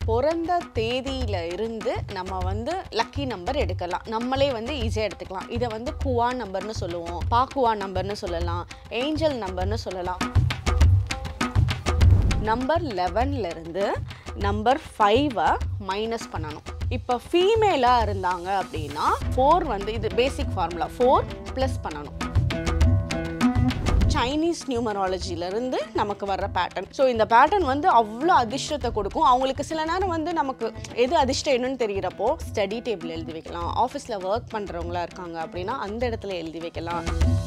பிறந்த தேதியில இருந்து நம்ம வந்து லக்கி நம்பர் எடுக்கலாம் நம்மளே வந்து ஈஸியாக எடுத்துக்கலாம் இதை வந்து குவா நம்பர்னு சொல்லுவோம் பாக்குவா நம்பர்னு சொல்லலாம் ஏஞ்சல் நம்பர்னு சொல்லலாம் நம்பர் லெவன்ல இருந்து நம்பர் ஃபைவை மைனஸ் பண்ணணும் இப்போ ஃபீமேலாக இருந்தாங்க அப்படின்னா ஃபோர் வந்து இது பேசிக் ஃபார்முலா ஃபோர் ப்ளஸ் பண்ணணும் சைனீஸ் நியூமராலஜிலேருந்து நமக்கு வர்ற பேட்டர்ன் ஸோ இந்த பேட்டர்ன் வந்து அவ்வளோ அதிர்ஷ்டத்தை கொடுக்கும் அவங்களுக்கு சில நேரம் வந்து நமக்கு எது அதிர்ஷ்டம் என்னன்னு தெரிகிறப்போ ஸ்டடி டேபிள் எழுதி வைக்கலாம் ஆஃபீஸில் ஒர்க் பண்ணுறவங்களா இருக்காங்க அப்படின்னா அந்த இடத்துல எழுதி வைக்கலாம்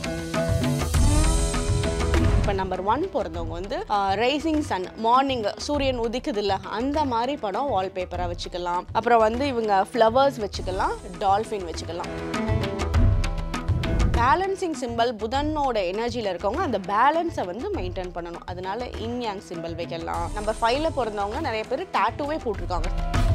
இப்போ நம்பர் ஒன் பிறந்தவங்க வந்து ரைசிங் சன் மார்னிங் சூரியன் உதிக்குது இல்ல அந்த மாதிரி படம் வால்பேப்பராக வச்சுக்கலாம் அப்புறம் வந்து இவங்க ஃப்ளவர்ஸ் வச்சுக்கலாம் டால்ஃபின் வச்சுக்கலாம் பேலன்சிங் சிம்பல் புதனோட எனர்ஜியில் இருக்கவங்க அந்த பேலன்ஸை வந்து மெயின்டைன் பண்ணணும் அதனால இன் யாங் சிம்பல் வைக்கலாம் நம்பர் ஃபைவ்ல பிறந்தவங்க நிறைய பேர் டாட்டூவே போட்டிருக்காங்க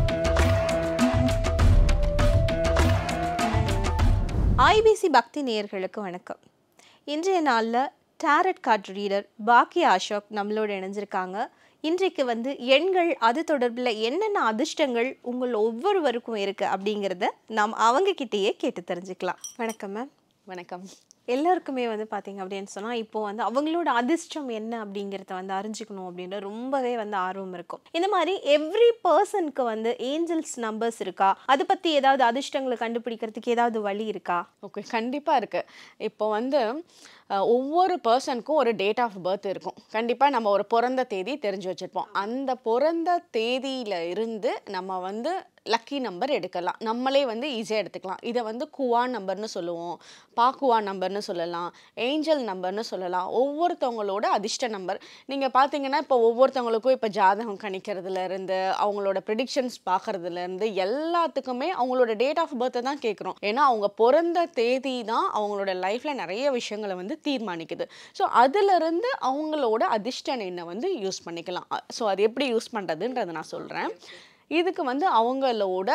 ஐபிசி பக்தி நேயர்களுக்கு வணக்கம் இன்றைய நாளில் டேரட் கார்ட் ரீடர் பாக்கிய அசோக் நம்மளோட இணைஞ்சிருக்காங்க இன்றைக்கு வந்து எண்கள் அது தொடர்பில் என்னென்ன அதிர்ஷ்டங்கள் உங்கள் ஒவ்வொருவருக்கும் இருக்குது அப்படிங்கிறத நாம் அவங்க கிட்டேயே கேட்டு தெரிஞ்சுக்கலாம் வணக்கம் மேம் வணக்கம் எல்லாருக்குமே வந்து பார்த்தீங்க அப்படின்னு சொன்னால் இப்போ வந்து அவங்களோட அதிர்ஷ்டம் என்ன அப்படிங்கிறத வந்து அறிஞ்சிக்கணும் அப்படின்ற ரொம்பவே வந்து ஆர்வம் இருக்கும் இந்த மாதிரி எவ்ரி பர்சனுக்கு வந்து ஏஞ்சல்ஸ் நம்பர்ஸ் இருக்கா அதை பற்றி ஏதாவது அதிர்ஷ்டங்களை கண்டுபிடிக்கிறதுக்கு ஏதாவது வழி இருக்கா ஓகே கண்டிப்பாக இருக்குது இப்போ வந்து அஹ், ஒவ்வொரு பர்சனுக்கும் ஒரு டேட் ஆஃப் பர்த் இருக்கும் கண்டிப்பாக நம்ம ஒரு பிறந்த தேதி தெரிஞ்சு வச்சுருப்போம் அந்த பிறந்த தேதியில இருந்து நம்ம வந்து லக்கி நம்பர் எடுக்கலாம் நம்மளே வந்து ஈஸியாக எடுத்துக்கலாம் இதை வந்து குவா நம்பர்னு சொல்லுவோம் பாக்குவா நம்பர்னு சொல்லலாம் ஏஞ்சல் நம்பர்னு சொல்லலாம் ஒவ்வொருத்தவங்களோட அதிர்ஷ்ட நம்பர் நீங்கள் பார்த்தீங்கன்னா இப்போ ஒவ்வொருத்தவங்களுக்கும் இப்போ ஜாதகம் கணிக்கிறதுல இருந்து அவங்களோட ப்ரிடிக்ஷன்ஸ் பார்க்கறதுல இருந்து எல்லாத்துக்குமே அவங்களோட டேட் ஆஃப் பர்த்தை தான் கேட்குறோம் ஏன்னா அவங்க பிறந்த தேதி தான் அவங்களோட லைஃப்பில் நிறைய விஷயங்களை வந்து தீர்மானிக்குது ஸோ அதிலிருந்து அவங்களோட அதிர்ஷ்ட எண்ணை வந்து யூஸ் பண்ணிக்கலாம் ஸோ அது எப்படி யூஸ் பண்ணுறதுன்றதை நான் சொல்கிறேன் இதுக்கு வந்து அவங்களோட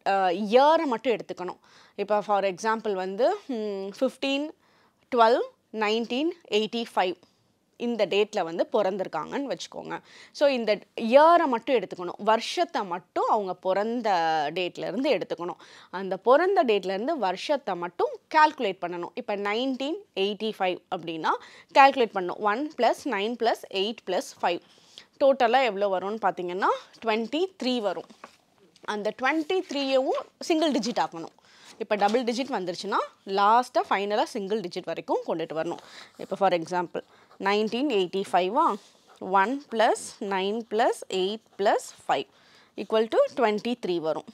இயரை மட்டும் எடுத்துக்கணும் இப்போ ஃபார் எக்ஸாம்பிள் வந்து fifteen twelve nineteen eighty five இந்த டேட்டில் வந்து பிறந்திருக்காங்கன்னு வச்சுக்கோங்க ஸோ இந்த இயரை மட்டும் எடுத்துக்கணும் வருஷத்தை மட்டும் அவங்க பிறந்த டேட்ல இருந்து எடுத்துக்கணும் அந்த பிறந்த டேட்ல இருந்து வருஷத்தை மட்டும் கால்குலேட் பண்ணணும் இப்போ நைன்டீன் எயிட்டி ஃபைவ் அப்படின்னா கால்குலேட் பண்ணணும் one plus nine plus eight plus five டோட்டலாக எவ்வளோ வரும்னு பார்த்தீங்கன்னா டுவெண்ட்டி த்ரீ வரும் அந்த டுவெண்ட்டி த்ரீயவும் சிங்கிள் டிஜிட் ஆக்கணும் இப்போ டபுள் டிஜிட் வந்துருச்சுன்னா லாஸ்ட்டாக ஃபைனலாக சிங்கிள் டிஜிட் வரைக்கும் கொண்டுட்டு வரணும் இப்போ ஃபார் எக்ஸாம்பிள் நைன்டீன் எயிட்டி ஃபைவா one plus nine plus eight plus five equal to twenty three வரும்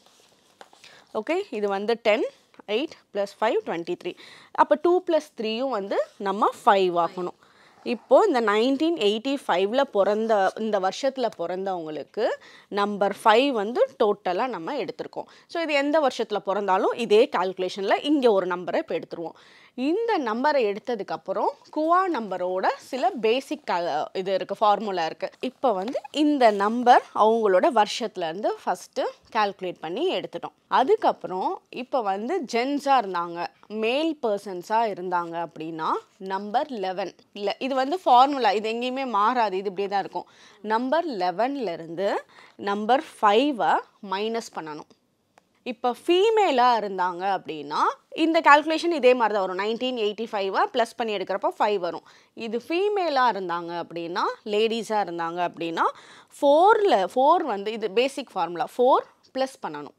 ஓகே இது வந்து ten eight plus five twenty three அப்போ டூ ப்ளஸ் த்ரீயும் வந்து நம்ம ஃபைவ் ஆக்கணும் இப்போது இந்த நைன்டீன் எயிட்டி ஃபைவ்ல பிறந்த இந்த வருஷத்தில் பிறந்தவங்களுக்கு நம்பர் ஃபைவ் வந்து டோட்டலாக நம்ம எடுத்திருக்கோம் ஸோ இது எந்த வருஷத்தில் பிறந்தாலும் இதே கால்குலேஷனில் இங்கே ஒரு நம்பரை இப்போ எடுத்துருவோம் இந்த நம்பரை எடுத்ததுக்கப்புறம் குவா நம்பரோட சில பேசிக் இது இருக்குது ஃபார்முலா இருக்குது இப்போ வந்து இந்த நம்பர் அவங்களோட வருஷத்துலேருந்து ஃபஸ்ட்டு கால்குலேட் பண்ணி எடுத்துட்டோம் அதுக்கப்புறம் இப்போ வந்து ஜென்ஸாக இருந்தாங்க மேல் பர்சன்ஸாக இருந்தாங்க அப்படின்னா நம்பர் லெவன் இல்லை இது வந்து ஃபார்முலா இது எங்கேயுமே மாறாது இது இப்படியே தான் இருக்கும் நம்பர் லெவன்லேருந்து நம்பர் ஃபைவை மைனஸ் பண்ணணும் இப்போ ஃபீமேலாக இருந்தாங்க அப்படின்னா இந்த கால்குலேஷன் இதே மாதிரி தான் வரும் நைன்டீன் எயிட்டி ஃபைவை ப்ளஸ் பண்ணி எடுக்கிறப்போ ஃபைவ் வரும் இது ஃபீமேலாக இருந்தாங்க அப்படின்னா லேடிஸாக இருந்தாங்க அப்படின்னா ஃபோரில் ஃபோர் வந்து இது பேசிக் ஃபார்முலா ஃபோர் ப்ளஸ் பண்ணணும்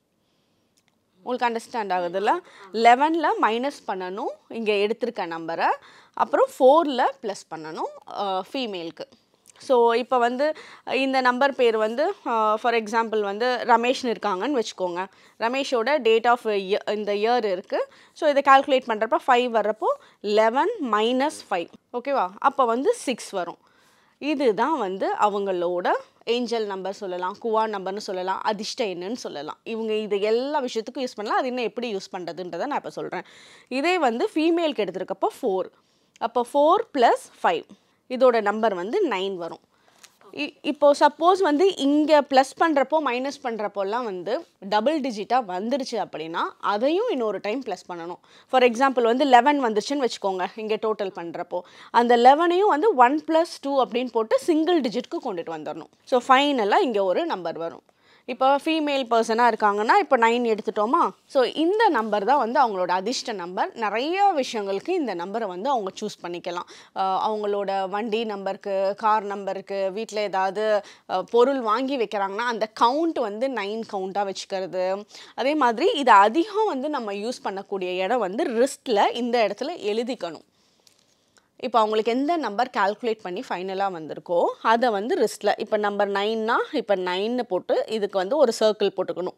உங்களுக்கு அண்டர்ஸ்டாண்ட் ஆகுதுல்ல லெவனில் மைனஸ் பண்ணணும் இங்கே எடுத்திருக்க நம்பரை அப்புறம் ஃபோரில் ப்ளஸ் பண்ணணும் ஃபீமேலுக்கு ஸோ இப்போ வந்து இந்த நம்பர் பேர் வந்து ஃபார் எக்ஸாம்பிள் வந்து ரமேஷ்னு இருக்காங்கன்னு வச்சுக்கோங்க ரமேஷோட டேட் ஆஃப் இந்த இயர் இருக்குது ஸோ இதை கால்குலேட் பண்ணுறப்ப ஃபைவ் வர்றப்போ லெவன் மைனஸ் ஃபைவ் ஓகேவா அப்போ வந்து சிக்ஸ் வரும் இதுதான் வந்து அவங்களோட ஏஞ்சல் நம்பர் சொல்லலாம் குவா நம்பர்னு சொல்லலாம் அதிர்ஷ்ட எண்ணுன்னு சொல்லலாம் இவங்க இது எல்லா விஷயத்துக்கும் யூஸ் பண்ணலாம் அது இன்னும் எப்படி யூஸ் பண்ணுறதுன்றதை நான் இப்போ சொல்கிறேன் இதே வந்து ஃபீமேலுக்கு எடுத்திருக்கப்போ ஃபோர் அப்போ ஃபோர் ப்ளஸ் ஃபைவ் இதோட நம்பர் வந்து நைன் வரும் இ- இப்போ சப்போஸ் வந்து இங்கே ப்ளஸ் பண்ணுறப்போ மைனஸ் பண்ணுறப்போலாம் வந்து டபுள் டிஜிட்டாக வந்துருச்சு அப்படின்னா அதையும் இன்னொரு டைம் ப்ளஸ் பண்ணணும் ஃபார் எக்ஸாம்பிள் வந்து லெவன் வந்துருச்சுன்னு வச்சுக்கோங்க இங்கே டோட்டல் பண்ணுறப்போ அந்த லெவனையும் வந்து ஒன் ப்ளஸ் டூ அப்படின்னு போட்டு சிங்கிள் டிஜிட்க்கு கொண்டுட்டு வந்துடணும் ஸோ ஃபைனலாக இங்கே ஒரு நம்பர் வரும் இப்போ ஃபீமேல் பர்சனாக இருக்காங்கன்னா இப்போ நைன் எடுத்துட்டோமா ஸோ இந்த நம்பர் தான் வந்து அவங்களோட அதிர்ஷ்ட நம்பர் நிறைய விஷயங்களுக்கு இந்த நம்பரை வந்து அவங்க சூஸ் பண்ணிக்கலாம் அஹ் அவங்களோட வண்டி நம்பருக்கு கார் நம்பருக்கு வீட்டில் ஏதாவது அஹ், பொருள் வாங்கி வைக்கிறாங்கன்னா அந்த கவுண்ட் வந்து நைன் கவுண்ட்டாக வச்சுக்கிறது அதே மாதிரி இது அதிகம் வந்து நம்ம யூஸ் பண்ணக்கூடிய இடம் வந்து ரிஸ்ட்டில் இந்த இடத்துல எழுதிக்கணும் இப்போ அவங்களுக்கு எந்த நம்பர் கால்குலேட் பண்ணி ஃபைனலாக வந்திருக்கோ அதை வந்து ரிஸ்ட்டில் இப்போ நம்பர் நைன்னா இப்போ நைன்னு போட்டு இதுக்கு வந்து ஒரு சர்க்கிள் போட்டுக்கணும்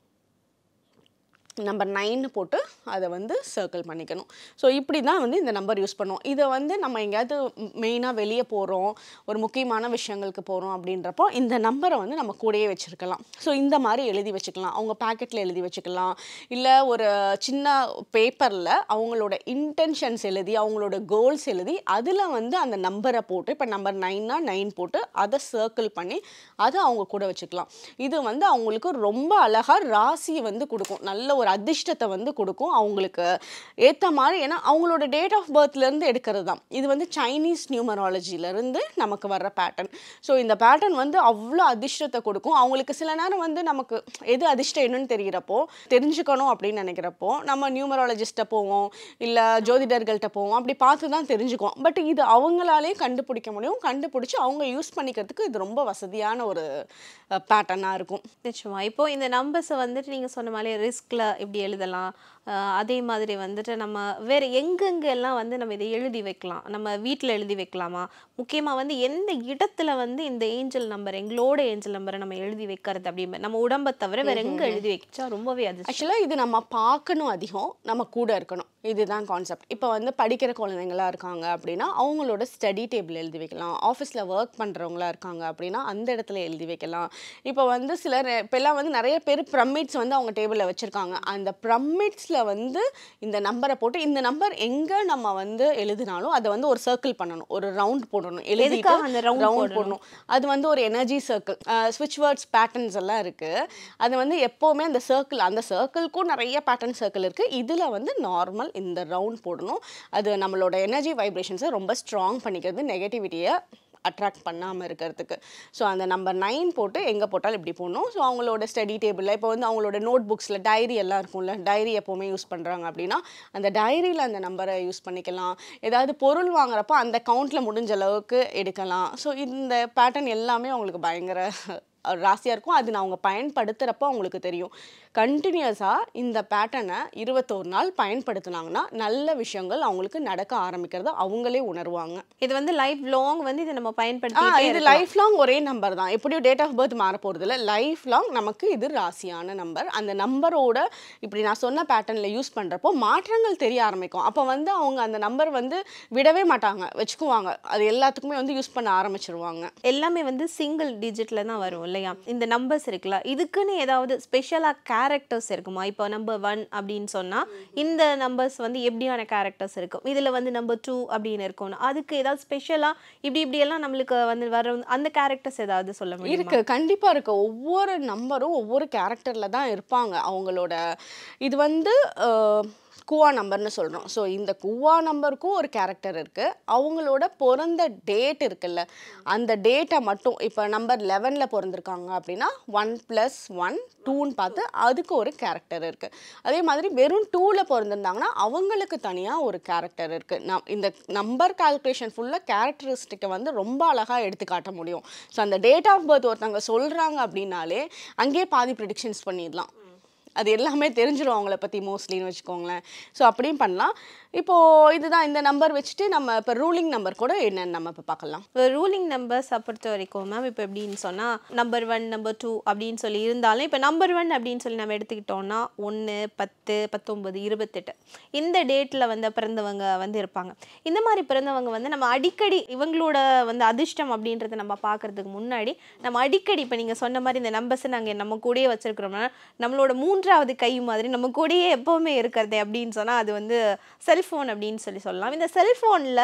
நம்பர் நைன்னு போட்டு அதை வந்து சர்க்கிள் பண்ணிக்கணும் ஸோ இப்படி தான் வந்து இந்த நம்பர் யூஸ் பண்ணுவோம் இதை வந்து நம்ம எங்கேயாவது மெயினாக வெளியே போகிறோம் ஒரு முக்கியமான விஷயங்களுக்கு போகிறோம் அப்படின்றப்போ இந்த நம்பரை வந்து நம்ம கூடயே வச்சுருக்கலாம் ஸோ இந்த மாதிரி எழுதி வச்சுக்கலாம் அவங்க பேக்கெட்டில் எழுதி வச்சுக்கலாம் இல்லை ஒரு சின்ன பேப்பரில் அவங்களோட இன்டென்ஷன்ஸ் எழுதி அவங்களோட கோல்ஸ் எழுதி அதில் வந்து அந்த நம்பரை போட்டு இப்போ நம்பர் நைன்னா நைன் போட்டு அதை சர்க்கிள் பண்ணி அதை அவங்க கூட வச்சுக்கலாம் இது வந்து அவங்களுக்கு ரொம்ப அழகாக ராசியை வந்து கொடுக்கும் நல்ல ஒரு அதிர்ஷ்டத்தை வந்து கொடுக்கும் அவங்களுக்கு ஏற்ற மாதிரி ஏன்னா அவங்களோட டேட் ஆஃப் பர்த்லேருந்து எடுக்கிறது தான் இது வந்து சைனீஸ் நியூமராலஜிலேருந்து நமக்கு வர்ற பேட்டர்ன் ஸோ இந்த பேட்டர்ன் வந்து அவ்வளோ அதிர்ஷ்டத்தை கொடுக்கும் அவங்களுக்கு சில நேரம் வந்து நமக்கு எது அதிர்ஷ்டம் என்னன்னு தெரிகிறப்போ தெரிஞ்சுக்கணும் அப்படின்னு நினைக்கிறப்போ நம்ம நியூமராலஜிஸ்ட்டை போவோம் இல்லை ஜோதிடர்கள்ட்ட போவோம் அப்படி பார்த்து தான் தெரிஞ்சுக்குவோம் பட் இது அவங்களாலே கண்டுபிடிக்க முடியும் கண்டுபிடிச்சி அவங்க யூஸ் பண்ணிக்கிறதுக்கு இது ரொம்ப வசதியான ஒரு பேட்டர்னாக இருக்கும் நிச்சயமா இப்போ இந்த நம்பர்ஸை வந்துட்டு நீங்க சொன்ன மாதிரி ரிஸ்க்ல இப்படி எழுதலாம் அஹ் அதே மாதிரி வந்துட்டு நம்ம வேற எங்கெங்க எல்லாம் வந்து நம்ம இதை எழுதி வைக்கலாம் நம்ம வீட்டில் எழுதி வைக்கலாமா முக்கியமா வந்து எந்த இடத்துல வந்து இந்த ஏஞ்சல் நம்பர் எங்களோட ஏஞ்சல் நம்பரை நம்ம எழுதி வைக்கிறது அப்படி நம்ம உடம்பை தவிர வேற எங்க எழுதி வைச்சா ரொம்பவே அது ஆக்சுவலாக இது நம்ம பார்க்கணும் அதிகம் நம்ம கூட இருக்கணும் இதுதான் கான்செப்ட் இப்போ வந்து படிக்கிற குழந்தைங்களா இருக்காங்க அப்படின்னா அவங்களோட ஸ்டடி டேபிள் எழுதி வைக்கலாம் ஆஃபீஸில் ஒர்க் பண்ணுறவங்களா இருக்காங்க அப்படின்னா அந்த இடத்துல எழுதி வைக்கலாம் இப்போ வந்து சிலர் இப்போல்லாம் வந்து நிறைய பேர் ப்ரமிட்ஸ் வந்து அவங்க டேபிளில் வச்சுருக்காங்க அந்த ப்ரமிட்ஸில் வந்து இந்த நம்பரை போட்டு இந்த நம்பர் எங்கே நம்ம வந்து எழுதினாலும் அதை வந்து ஒரு சர்க்கிள் பண்ணணும் ஒரு ரவுண்ட் போடணும் எழுதிட்டு எதுக்காக அந்த round ரவுண்ட் போடணும் அது வந்து ஒரு எனர்ஜி சர்க்கிள் ஸ்விட்ச் வேர்ட்ஸ் பேட்டர்ன்ஸ் எல்லாம் இருக்குது அது வந்து எப்போவுமே அந்த சர்க்கிள் அந்த சர்க்கிள்க்கும் நிறைய பேட்டர்ன் சர்க்கிள் இருக்குது இதில் வந்து நார்மல் இந்த ரவுண்ட் போடணும் அது நம்மளோட எனர்ஜி வைப்ரேஷன்ஸை ரொம்ப ஸ்ட்ராங் பண்ணிக்கிறது நெகட்டிவிட்டியை அட்ராக்ட் பண்ணாமல் இருக்கிறதுக்கு ஸோ அந்த நம்பர் நைன் போட்டு எங்கே போட்டாலும் இப்படி போடணும் ஸோ அவங்களோட ஸ்டடி டேபிளில் இப்போ வந்து அவங்களோட நோட் புக்ஸில் டைரி எல்லாம் இருக்கும்ல டைரி எப்போவுமே யூஸ் பண்ணுறாங்க அப்படின்னா அந்த டைரியில் அந்த நம்பரை யூஸ் பண்ணிக்கலாம் ஏதாவது பொருள் வாங்குறப்போ அந்த கவுண்ட்டில் முடிஞ்ச அளவுக்கு எடுக்கலாம் ஸோ இந்த பேட்டர்ன் எல்லாமே அவங்களுக்கு பயங்கர ராசியாக இருக்கும் அது நான் அவங்க பயன்படுத்துகிறப்போ அவங்களுக்கு தெரியும் கண்டினியூஸாக இந்த பேட்டர்னை இருபத்தோரு நாள் பயன்படுத்துனாங்கன்னா நல்ல விஷயங்கள் அவங்களுக்கு நடக்க ஆரம்பிக்கிறத அவங்களே உணர்வாங்க இது வந்து லைஃப் லாங் வந்து இதை நம்ம ஆ பயன்படுத்தி இது லைஃப் லாங் ஒரே நம்பர் தான் எப்படியும் டேட் ஆஃப் பர்த் மாற போகிறது இல்லை லைஃப் லாங் நமக்கு இது ராசியான நம்பர் அந்த நம்பரோட இப்படி நான் சொன்ன பேட்டர்னில் யூஸ் பண்ணுறப்போ மாற்றங்கள் தெரிய ஆரம்பிக்கும் அப்போ வந்து அவங்க அந்த நம்பர் வந்து விடவே மாட்டாங்க வச்சுக்குவாங்க அது எல்லாத்துக்குமே வந்து யூஸ் பண்ண ஆரம்பிச்சிருவாங்க எல்லாமே வந்து சிங்கிள் டிஜிட்ல தான் வரும் இல்லையா இந்த நம்பர்ஸ் இருக்குல்ல இதுக்குன்னு ஏதாவது ஸ்பெஷலாக கேரக்டர்ஸ் இருக்குமா இப்போ நம்பர் ஒன் அப்படின்னு சொன்னா இந்த நம்பர்ஸ் வந்து எப்படியான கேரக்டர்ஸ் இருக்கும் இதுல வந்து நம்பர் டூ அப்படின்னு இருக்கும் அதுக்கு ஏதாவது ஸ்பெஷலா இப்படி இப்படி எல்லாம் நம்மளுக்கு வந்து வர அந்த கேரக்டர்ஸ் ஏதாவது சொல்ல முடியுமா இருக்கு கண்டிப்பா இருக்கு ஒவ்வொரு நம்பரும் ஒவ்வொரு கேரக்டர்ல தான் இருப்பாங்க அவங்களோட இது வந்து அஹ், குவா நம்பர்னு சொல்றோம் ஸோ இந்த குவா நம்பருக்கும் ஒரு கேரக்டர் இருக்கு அவங்களோட பிறந்த டேட் இருக்குல்ல அந்த டேட்டை மட்டும் இப்போ நம்பர் லெவனில் பிறந்திருக்காங்க அப்படின்னா ஒன் ப்ளஸ் ஒன் டூன்னு பார்த்து அதுக்கு ஒரு கேரக்டர் இருக்கு அதே மாதிரி வெறும் டூவில் பிறந்திருந்தாங்கன்னா அவங்களுக்கு தனியாக ஒரு கேரக்டர் இருக்கு நம் இந்த நம்பர் கால்குலேஷன் ஃபுல்லாக கேரக்டரிஸ்டிக்கை வந்து ரொம்ப அழகாக எடுத்து காட்ட முடியும் ஸோ அந்த டேட் ஆஃப் பர்த் ஒருத்தவங்க சொல்கிறாங்க அப்படின்னாலே அங்கேயே பாதி ப்ரிடிக்ஷன்ஸ் பண்ணிடலாம் அது எல்லாமே தெரிஞ்சிடும் அவங்கள பற்றி மோஸ்ட்லின்னு வச்சுக்கோங்களேன் ஸோ அப்படியும் பண்ணலாம் இப்போது இதுதான் இந்த நம்பர் வச்சுட்டு நம்ம இப்போ ரூலிங் நம்பர் கூட என்னன்னு நம்ம இப்போ பார்க்கலாம் ரூலிங் நம்பர்ஸ் பொறுத்த வரைக்கும் மேம் இப்போ எப்படின்னு சொன்னா நம்பர் ஒன் நம்பர் டூ அப்படின்னு சொல்லி இருந்தாலும் இப்போ நம்பர் ஒன் அப்படின்னு சொல்லி நம்ம எடுத்துக்கிட்டோம்னா ஒன்று பத்து பத்தொன்பது இருபத்தெட்டு இந்த டேட்டில் வந்து பிறந்தவங்க வந்து இருப்பாங்க இந்த மாதிரி பிறந்தவங்க வந்து நம்ம அடிக்கடி இவங்களோட வந்து அதிர்ஷ்டம் அப்படின்றத நம்ம பார்க்கறதுக்கு முன்னாடி நம்ம அடிக்கடி இப்போ நீங்கள் சொன்ன மாதிரி இந்த நம்பர்ஸை நாங்கள் நம்ம கூடயே வச்சிருக்கிறோம்னா நம்மளோட மூன்று மூன்றாவது கை மாதிரி நம்ம கூடயே எப்போவுமே இருக்கிறது அப்படின்னு சொன்னால் அது வந்து செல்ஃபோன் அப்படின்னு சொல்லி சொல்லலாம் இந்த செல்ஃபோனில்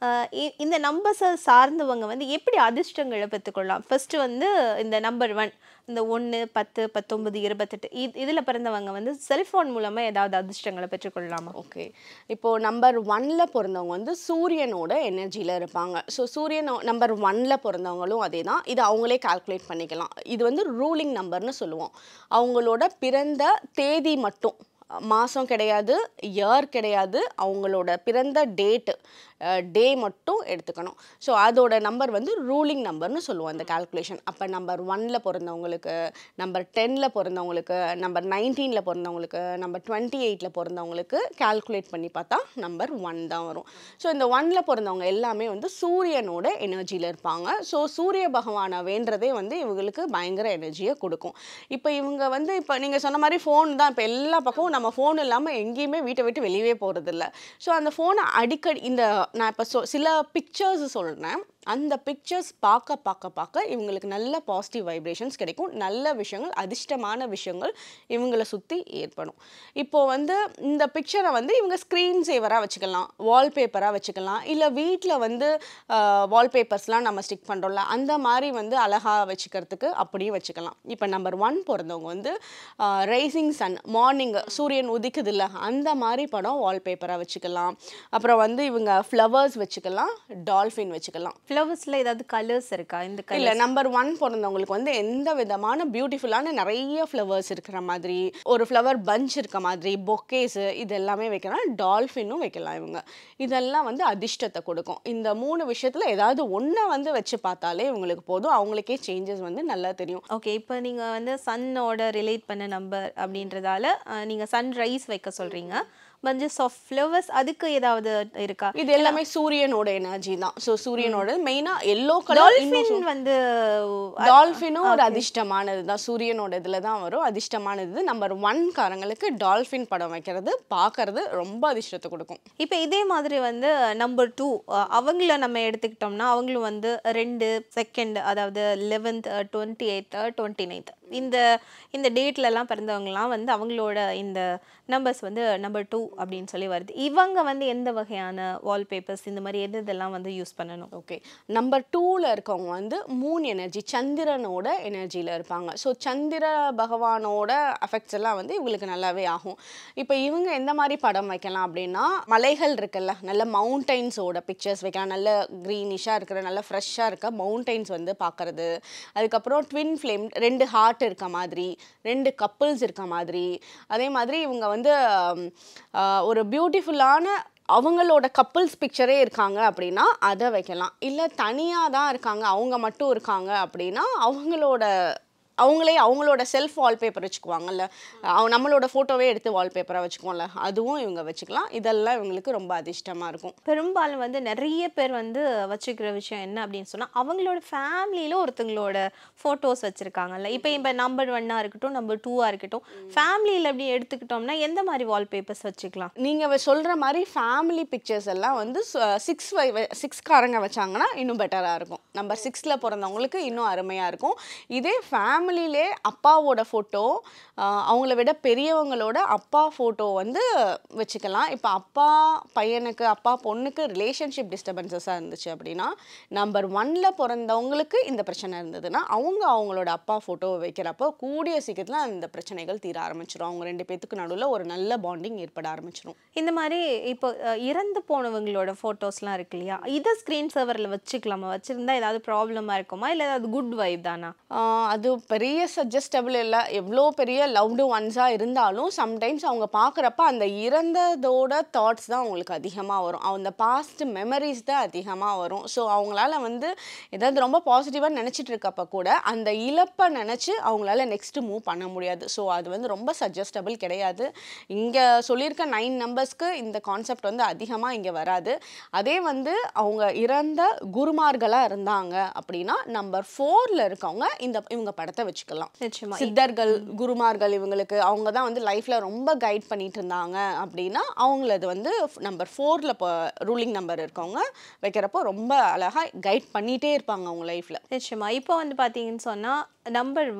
இந்த நம்பர்ஸை சார்ந்தவங்க வந்து எப்படி அதிர்ஷ்டங்களை பெற்றுக்கொள்ளலாம் ஃபர்ஸ்ட் வந்து இந்த நம்பர் ஒன் இந்த ஒன்று பத்து பத்தொன்பது இருபத்தெட்டு இது இதில் பிறந்தவங்க வந்து செல்ஃபோன் மூலமாக ஏதாவது அதிர்ஷ்டங்களை பெற்றுக்கொள்ளலாமா ஓகே இப்போ நம்பர் ஒன்ல பிறந்தவங்க வந்து சூரியனோட எனர்ஜியில் இருப்பாங்க ஸோ சூரியன் நம்பர் ஒன்ல பிறந்தவங்களும் அதே தான் இது அவங்களே கால்குலேட் பண்ணிக்கலாம் இது வந்து ரூலிங் நம்பர்னு சொல்லுவோம் அவங்களோட பிறந்த தேதி மட்டும் மாதம் கிடையாது இயர் கிடையாது அவங்களோட பிறந்த டேட்டு டே மட்டும் எடுத்துக்கணும் ஸோ அதோட நம்பர் வந்து ரூலிங் நம்பர்னு சொல்லுவோம் அந்த கால்குலேஷன் அப்போ நம்பர் ஒன்ல பிறந்தவங்களுக்கு நம்பர் டென்னில் பிறந்தவங்களுக்கு நம்பர் நைன்டீனில் பிறந்தவங்களுக்கு நம்பர் டுவெண்ட்டி எயிட்டில் பிறந்தவங்களுக்கு கால்குலேட் பண்ணி பார்த்தா நம்பர் ஒன் தான் வரும் ஸோ இந்த ஒன்ல பிறந்தவங்க எல்லாமே வந்து சூரியனோட எனர்ஜியில் இருப்பாங்க ஸோ சூரிய பகவானை வேண்டதே வந்து இவங்களுக்கு பயங்கர எனர்ஜியை கொடுக்கும் இப்போ இவங்க வந்து இப்போ நீங்கள் சொன்ன மாதிரி ஃபோன் தான் இப்போ எல்லா பக்கமும் நம்ம ஃபோன் இல்லாமல் எங்கேயுமே வீட்டை விட்டு வெளியவே போகிறதில்ல ஸோ அந்த ஃபோனை அடிக்கடி இந்த நான் இப்போ சொ சில பிக்சர்ஸ் சொல்கிறேன் அந்த பிக்சர்ஸ் பார்க்க பார்க்க பார்க்க இவங்களுக்கு நல்ல பாசிட்டிவ் வைப்ரேஷன்ஸ் கிடைக்கும் நல்ல விஷயங்கள் அதிர்ஷ்டமான விஷயங்கள் இவங்களை சுற்றி ஏற்படும் இப்போ வந்து இந்த பிக்சரை வந்து இவங்க ஸ்க்ரீன் சேவராக வச்சுக்கலாம் வால்பேப்பராக வச்சுக்கலாம் இல்லை வீட்டில் வந்து வால்பேப்பர்ஸ்லாம் நம்ம ஸ்டிக் பண்ணுறோம்ல அந்த மாதிரி வந்து அழகாக வச்சுக்கிறதுக்கு அப்படியும் வச்சுக்கலாம் இப்போ நம்பர் ஒன் பிறந்தவங்க வந்து ரைசிங் சன் மார்னிங் சூரியன் உதிக்குது இல்லை அந்த மாதிரி படம் வால்பேப்பராக வச்சுக்கலாம் அப்புறம் வந்து இவங்க ஃப்ளவர்ஸ் வச்சுக்கலாம் டால்ஃபின் வச்சுக்கலாம் ஃப்ளவர்ஸில் ஏதாவது கலர்ஸ் இருக்கா இந்த இல்ல கலர் நம்பர் ஒன் பிறந்தவங்களுக்கு வந்து எந்த விதமான பியூட்டிஃபுல்லான நிறைய ஃப்ளவர்ஸ் இருக்கிற மாதிரி ஒரு ஃப்ளவர் பஞ்ச் இருக்க மாதிரி பொக்கேஸ் இது எல்லாமே வைக்கலாம் டால்ஃபினும் வைக்கலாம் இவங்க இதெல்லாம் வந்து அதிர்ஷ்டத்தை கொடுக்கும் இந்த மூணு விஷயத்துல ஏதாவது ஒண்ணை வந்து வச்சு பார்த்தாலே இவங்களுக்கு போதும் அவங்களுக்கே சேஞ்சஸ் வந்து நல்லா தெரியும் ஓகே இப்போ நீங்கள் வந்து சன்னோட ரிலேட் பண்ண நம்பர் அப்படின்றதால நீங்கள் சன் ரைஸ் வைக்க சொல்கிறீங்க பஞ்சஸ் ஆஃப் ஃப்ளவர்ஸ் அதுக்கு ஏதாவது இருக்கா இது எல்லாமே சூரியனோட எனர்ஜி தான் ஸோ சூரியனோட மெயினா எல்லோ கலர் டால்ஃபின் வந்து டால்ஃபினும் ஒரு அதிர்ஷ்டமானது தான் சூரியனோட இதில் தான் வரும் அதிர்ஷ்டமானது நம்பர் ஒன் காரங்களுக்கு டால்ஃபின் படம் வைக்கிறது பார்க்கறது ரொம்ப அதிர்ஷ்டத்தை கொடுக்கும் இப்போ இதே மாதிரி வந்து நம்பர் டூ அவங்கள நம்ம எடுத்துக்கிட்டோம்னா அவங்களும் வந்து ரெண்டு செகண்ட் அதாவது eleventh twenty eighth twenty ninth இந்த இந்த டேட்லலாம் பிறந்தவங்கலாம் வந்து அவங்களோட இந்த நம்பர்ஸ் வந்து நம்பர் டூ அப்படின்னு சொல்லி வருது இவங்க வந்து எந்த வகையான வால்பேப்பர்ஸ் இந்த மாதிரி எது இதெல்லாம் வந்து யூஸ் பண்ணணும் ஓகே நம்பர் டூவில் இருக்கவங்க வந்து மூன் எனர்ஜி சந்திரனோட எனர்ஜியில் இருப்பாங்க ஸோ சந்திர பகவானோட அஃபெக்ட்ஸ் எல்லாம் வந்து இவங்களுக்கு நல்லாவே ஆகும் இப்போ இவங்க எந்த மாதிரி படம் வைக்கலாம் அப்படின்னா மலைகள் இருக்குல்ல நல்ல மவுண்டைன்ஸோட பிக்சர்ஸ் வைக்கலாம் நல்ல க்ரீனிஷாக இருக்கிற நல்ல ஃப்ரெஷ்ஷாக இருக்க மவுண்டைன்ஸ் வந்து பார்க்கறது அதுக்கப்புறம் ட்வின் ஃப்ளேம் ரெண்டு ஹார்ட் இருக்க மாதிரி ரெண்டு கப்புள்ஸ் இருக்க மாதிரி அதே மாதிரி இவங்க வந்து ஆம், ஆ, ஒரு பியூட்டிஃபுல்லான அவங்களோட கப்புள்ஸ் பிக்சரே இருக்காங்க அப்படின்னா அதை வைக்கலாம் இல்லை தனியாக தான் இருக்காங்க அவங்க மட்டும் இருக்காங்க அப்படின்னா அவங்களோட அவங்களே அவங்களோட செல்ஃப் வால்பேப்பர் வச்சுக்குவாங்கல்ல அவங்க நம்மளோட ஃபோட்டோவே எடுத்து வால்பேப்பராக வச்சுக்குவோம்ல அதுவும் இவங்க வச்சுக்கலாம் இதெல்லாம் இவங்களுக்கு ரொம்ப அதிர்ஷ்டமாக இருக்கும் பெரும்பாலும் வந்து நிறைய பேர் வந்து வச்சுக்கிற விஷயம் என்ன அப்படின்னு சொன்னால் அவங்களோட ஃபேமிலியில் ஒருத்தங்களோட ஃபோட்டோஸ் வச்சுருக்காங்கல்ல இப்போ இப்போ நம்பர் ஒன்னாக இருக்கட்டும் நம்பர் டூவாக இருக்கட்டும் ஃபேமிலியில் அப்படி எடுத்துக்கிட்டோம்னா எந்த மாதிரி வால்பேப்பர்ஸ் வச்சுக்கலாம் நீங்கள் சொல்கிற மாதிரி ஃபேமிலி பிக்சர்ஸ் எல்லாம் வந்து சிக்ஸ் சிக்ஸ் காரங்க வச்சாங்கன்னா இன்னும் பெட்டராக இருக்கும் நம்பர் சிக்ஸில் பிறந்தவங்களுக்கு இன்னும் அருமையாக இருக்கும் இதே ஃபேமிலியிலே அப்பாவோட ஃபோட்டோ அவங்கள விட பெரியவங்களோட அப்பா ஃபோட்டோ வந்து வச்சுக்கலாம் இப்போ அப்பா பையனுக்கு அப்பா பொண்ணுக்கு ரிலேஷன்ஷிப் டிஸ்டர்பன்சஸாக இருந்துச்சு அப்படின்னா நம்பர் ஒன்ல பிறந்தவங்களுக்கு இந்த பிரச்சனை இருந்ததுன்னா அவங்க அவங்களோட அப்பா ஃபோட்டோ வைக்கிறப்போ கூடிய சீக்கிரத்தில் அந்த பிரச்சனைகள் தீர ஆரம்பிச்சிடும் அவங்க ரெண்டு பேத்துக்கு நடுவில் ஒரு நல்ல பாண்டிங் ஏற்பட ஆரம்பிச்சிடும் இந்த மாதிரி இப்போ அஹ், இறந்து போனவங்களோட ஃபோட்டோஸ்லாம் இருக்கு இல்லையா இதை ஸ்க்ரீன் சர்வரில் வச்சுக்கலாமா வச்சுருந்தா ஏதாவது ப்ராப்ளமாக இருக்குமா இல்லை ஏதாவது குட் வைப் தானா ஆஹ் அது பெரிய சஜஸ்டபிள் இல்லை எவ்வளோ பெரிய லவ்டு ஒன்ஸாக இருந்தாலும் சம்டைம்ஸ் அவங்க பார்க்குறப்ப அந்த இறந்ததோட தாட்ஸ் தான் அவங்களுக்கு அதிகமாக வரும் அந்த பாஸ்ட் மெமரிஸ் தான் அதிகமாக வரும் ஸோ அவங்களால வந்து ஏதாவது ரொம்ப பாசிட்டிவாக நினச்சிட்டு இருக்கப்ப கூட அந்த இழப்பை நினச்சி அவங்களால நெக்ஸ்ட்டு மூவ் பண்ண முடியாது ஸோ அது வந்து ரொம்ப சஜஸ்டபிள் கிடையாது இங்கே சொல்லியிருக்க நைன் நம்பர்ஸ்க்கு இந்த கான்செப்ட் வந்து அதிகமாக இங்கே வராது அதே வந்து அவங்க இறந்த குருமார்களாக இருந்தாங்க அப்படின்னா நம்பர் ஃபோரில் இருக்கவங்க இந்த இவங்க படத்தை வச்சுக்கலாம் நிச்சயமா சித்தர்கள் குருமார்கள் இவங்களுக்கு அவங்க தான் வந்து லைஃப்ல ரொம்ப கைட் பண்ணிட்டு இருந்தாங்க அப்படின்னா அவங்களது வந்து நம்பர் ஃபோர்ல இப்போ ரூலிங் நம்பர் இருக்கவங்க வைக்கிறப்போ ரொம்ப அழகா கைட் பண்ணிட்டே இருப்பாங்க அவங்க லைஃப்ல நிச்சயமா இப்போ வந்து பார்த்தீங்கன்னு சொன்னால் நம்பர் ஒன்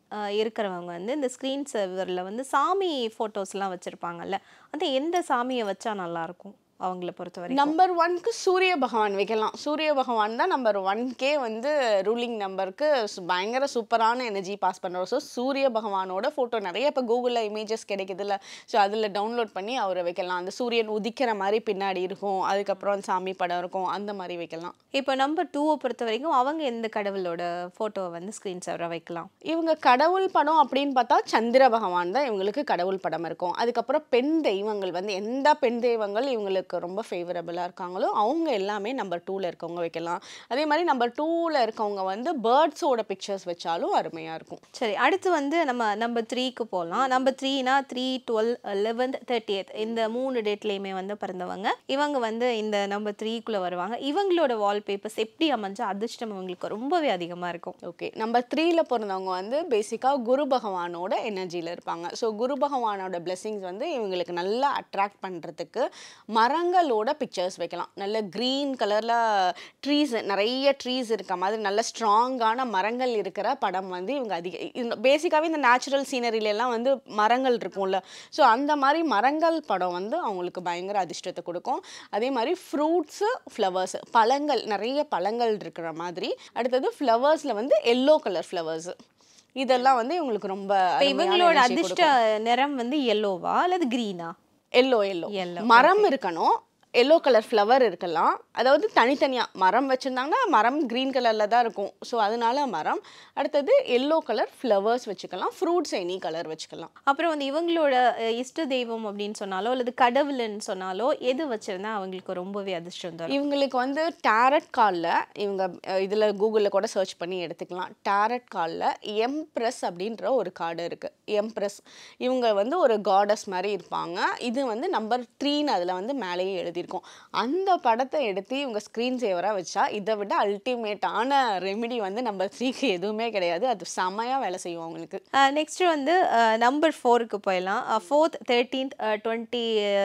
இருக்கிறவங்க வந்து இந்த ஸ்க்ரீன் சேவரில் வந்து சாமி ஃபோட்டோஸ்லாம் வச்சுருப்பாங்கல்ல அந்த எந்த சாமியை வச்சா நல்லாயிருக்கும் அவங்கள பொறுத்த வரைக்கும் நம்பர் ஒன்க்கு சூரிய பகவான் வைக்கலாம் சூரிய பகவான் தான் நம்பர் ஒன்கே வந்து ரூலிங் நம்பருக்கு பயங்கர சூப்பரான எனர்ஜி பாஸ் பண்ணுறோம் ஸோ சூரிய பகவானோட ஃபோட்டோ நிறைய இப்போ கூகுளில் இமேஜஸ் கிடைக்குதுல்ல ஸோ அதில் டவுன்லோட் பண்ணி அவரை வைக்கலாம் அந்த சூரியன் உதிக்கிற மாதிரி பின்னாடி இருக்கும் அதுக்கப்புறம் சாமி படம் இருக்கும் அந்த மாதிரி வைக்கலாம் இப்போ நம்பர் டூவை பொறுத்த வரைக்கும் அவங்க எந்த கடவுளோட ஃபோட்டோவை வந்து ஸ்க்ரீன் சேவராக வைக்கலாம் இவங்க கடவுள் படம் அப்படின்னு பார்த்தா சந்திர பகவான் தான் இவங்களுக்கு கடவுள் படம் இருக்கும் அதுக்கப்புறம் பெண் தெய்வங்கள் வந்து எந்த பெண் தெய்வங்கள் இவங்களுக்கு ரொம்ப ஃபேவரபுளாக இருக்காங்களோ அவங்க எல்லாமே நம்பர் டூவில் இருக்கவங்க வைக்கலாம் அதே மாதிரி நம்பர் டூவில் இருக்கவங்க வந்து பேர்ட்ஸோட பிக்சர்ஸ் வச்சாலும் அருமையாக இருக்கும் சரி அடுத்து வந்து நம்ம நம்பர் த்ரீக்கு போகலாம் நம்பர் த்ரீனா த்ரீ டுவெல் லெவன்த் தேர்ட்டி இந்த மூணு டேட்லேயுமே வந்து பிறந்தவங்க இவங்க வந்து இந்த நம்பர் த்ரீக்குள்ளே வருவாங்க இவங்களோட வால்பேப்பர்ஸ் எப்படி அமைஞ்சா அதிர்ஷ்டம் இவங்களுக்கு ரொம்பவே அதிகமாக இருக்கும் ஓகே நம்பர் த்ரீல பிறந்தவங்க வந்து பேசிக்காக குரு பகவானோட எனர்ஜியில் இருப்பாங்க ஸோ குரு பகவானோட blessings வந்து இவங்களுக்கு நல்லா அட்ராக்ட் பண்ணுறதுக்கு மரங்களோட பிக்சர்ஸ் வைக்கலாம் நல்ல க்ரீன் கலரில் ட்ரீஸ் நிறைய ட்ரீஸ் இருக்க மாதிரி நல்ல ஸ்ட்ராங்கான மரங்கள் இருக்கிற படம் வந்து இவங்க அதிக பேசிக்காகவே இந்த நேச்சுரல் சீனரியிலலாம் வந்து மரங்கள் இருக்கும்ல ஸோ அந்த மாதிரி மரங்கள் படம் வந்து அவங்களுக்கு பயங்கர அதிர்ஷ்டத்தை கொடுக்கும் அதே மாதிரி ஃப்ரூட்ஸு ஃப்ளவர்ஸ் பழங்கள் நிறைய பழங்கள் இருக்கிற மாதிரி அடுத்தது ஃப்ளவர்ஸில் வந்து எல்லோ கலர் ஃப்ளவர்ஸ் இதெல்லாம் வந்து இவங்களுக்கு ரொம்ப இப்போ இவங்களோட அதிர்ஷ்ட நிறம் வந்து எல்லோவா அல்லது க்ரீனா எல்லோ எல்லோ Yellow, மரம் இருக்கணும் எல்லோ கலர் ஃப்ளவர் இருக்கலாம் அதாவது தனித்தனியாக மரம் வச்சுருந்தாங்கன்னா மரம் க்ரீன் கலரில் தான் இருக்கும் ஸோ அதனால மரம் அடுத்தது எல்லோ கலர் ஃப்ளவர்ஸ் வச்சுக்கலாம் ஃப்ரூட்ஸ் எனி கலர் வச்சுக்கலாம் அப்புறம் வந்து இவங்களோட அஹ், இஷ்ட தெய்வம் அப்படின்னு சொன்னாலோ அல்லது கடவுள்னு சொன்னாலோ எது வச்சிருந்தா அவங்களுக்கு ரொம்பவே அதிர்ஷ்டம் தரும் இவங்களுக்கு வந்து டேரட் காலில் இவங்க இதில் கூகுளில் கூட சர்ச் பண்ணி எடுத்துக்கலாம் டேரட் காலில் எம்ப்ரெஸ் அப்படின்ற ஒரு கார்டு இருக்குது எம்ப்ரெஸ் இவங்க வந்து ஒரு காடஸ் மாதிரி இருப்பாங்க இது வந்து நம்பர் த்ரீன்னு அதில் வந்து மேலேயே எழுதியிருக்கும் அந்த படத்தை எடுத்து இவங்க ஸ்க்ரீன் சேவராக வச்சா இதை விட அல்டிமேட்டான ரெமெடி வந்து நம்பர் த்ரீக்கு எதுவுமே கிடையாது அது செமையாக வேலை செய்யும் அவங்களுக்கு நெக்ஸ்ட் வந்து நம்பர் ஃபோருக்கு போயிடலாம் fourth thirteenth twenty